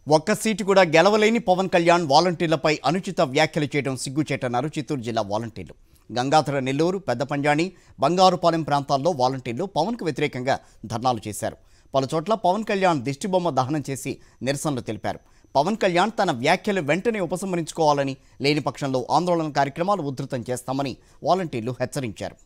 ఒక్క సీటు కూడా గెలవలేని పవన్ కళ్యాణ్ వాలంటీర్లపై అనుచిత వ్యాఖ్యలు చేయడం సిగ్గుచేటన్నారు చిత్తూరు జిల్లా వాలంటీర్లు గంగాధర నెల్లూరు పెద్ద పంజాణి బంగారుపాలెం ప్రాంతాల్లో వాలంటీర్లు పవన్కు వ్యతిరేకంగా ధర్నాలు చేశారు పలు చోట్ల పవన్ కళ్యాణ్ దిష్టిబొమ్మ దహనం చేసి నిరసనలు తెలిపారు పవన్ కళ్యాణ్ తన వ్యాఖ్యలు వెంటనే ఉపసంహరించుకోవాలని లేని పక్షంలో ఆందోళన కార్యక్రమాలు ఉధృతం చేస్తామని వాలంటీర్లు హెచ్చరించారు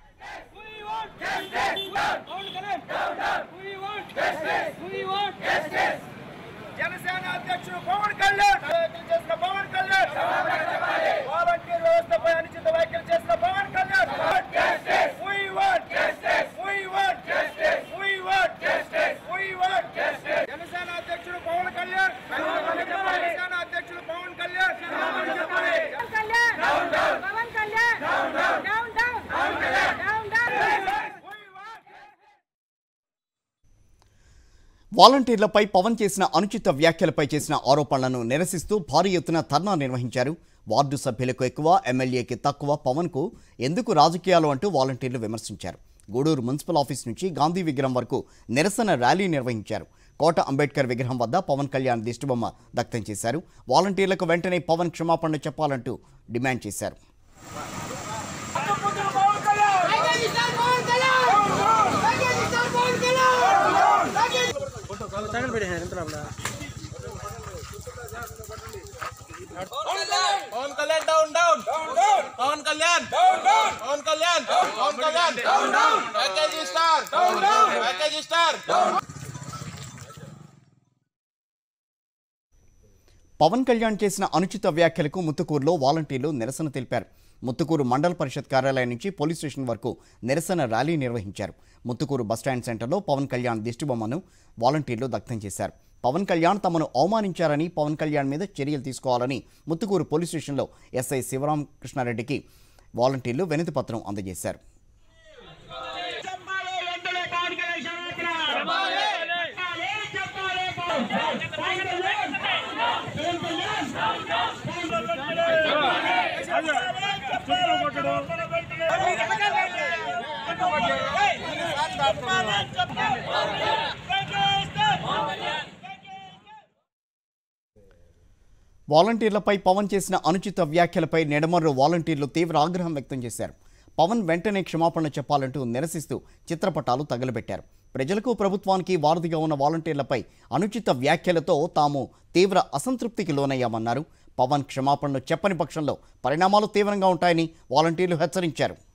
జనసేన అధ్యక్షుడు పవన్ కళ్యాణ్ వ్యాఖ్యలు చేసిన పవన్ కళ్యాణ్ వాలంటీర్ వ్యవస్థపై అనుచిత వ్యాఖ్యలు చేసిన Pawan Kalyan We want justice. We want justice. We want justice. We want justice. Janasena అధ్యక్షుడు పవన్ కళ్యాణ్ జనసేన అధ్యక్షుడు Pawan Kalyan Pawan Kalyan down down Pawan Kalyan down down down down Pawan Kalyan down down We want వాలంటీర్లపై పవన్ చేసిన అనుచిత వ్యాఖ్యలపై చేసిన ఆరోపణలను నిరసిస్తూ భారీ ఎత్తున ధర్నా నిర్వహించారు వార్డు సభ్యులకు ఎక్కువ ఎమ్మెల్యేకి తక్కువ పవన్కు ఎందుకు రాజకీయాలు అంటూ వాలంటీర్లు విమర్శించారు గూడూరు మున్సిపల్ ఆఫీస్ నుంచి గాంధీ విగ్రహం వరకు నిరసన ర్యాలీ నిర్వహించారు కోట అంబేద్కర్ విగ్రహం వద్ద పవన్ కళ్యాణ్ దిష్టిబొమ్మ దగ్ధం చేశారు వాలంటీర్లకు వెంటనే పవన్ క్షమాపణ చెప్పాలంటూ డిమాండ్ చేశారు Pawan Kalyan Pawan Kalyan down down Pawan Kalyan Pawan Kalyan Pawan Kalyan package star package star Pawan Kalyan చేసిన అనుచిత వ్యాఖ్యలకు ముత్తుకూరులో వాలంటీర్లు నిరసన తెలిపారు ముత్తుకూరు మండల పరిషత్ కార్యాలయం నుంచి పోలీస్ స్టేషన్ వరకు నిరసన ర్యాలీ నిర్వహించారు ముత్తుకూరు బస్టాండ్ సెంటర్లో పవన్ కళ్యాణ్ దిష్టిబొమ్మను వాలంటీర్లు దగ్ధం చేశారు పవన్ కళ్యాణ్ తమను అవమానించారని పవన్ కళ్యాణ్ మీద చర్యలు తీసుకోవాలని ముత్తుకూరు పోలీస్ స్టేషన్లో ఎస్ఐ శివరామకృష్ణారెడ్డికి వాలంటీర్లు వినతి పత్రం అందజేశారు చెప్పాలి వెంటనే పవన్ కళ్యాణ్ క్షమాపణ చెప్పాలి చెప్పాలి పవన్ కళ్యాణ్ పవన్ కళ్యాణ్ వాలంటీర్లపై పవన్ చేసిన అనుచిత వ్యాఖ్యలపై నెడమర్రు వాలంటీర్లు తీవ్ర ఆగ్రహం వ్యక్తం చేశారు పవన్ వెంటనే క్షమాపణ చెప్పాలంటూ నిరసిస్తూ చిత్రపటాలు తగలబెట్టారు ప్రజలకు ప్రభుత్వానికి వారధిగా ఉన్న వాలంటీర్లపై అనుచిత వ్యాఖ్యలతో తాము తీవ్ర అసంతృప్తికి లోనయ్యామన్నారు పవన్ క్షమాపణలు చెప్పని పక్షంలో పరిణామాలు తీవ్రంగా ఉంటాయని వాలంటీర్లు హెచ్చరించారు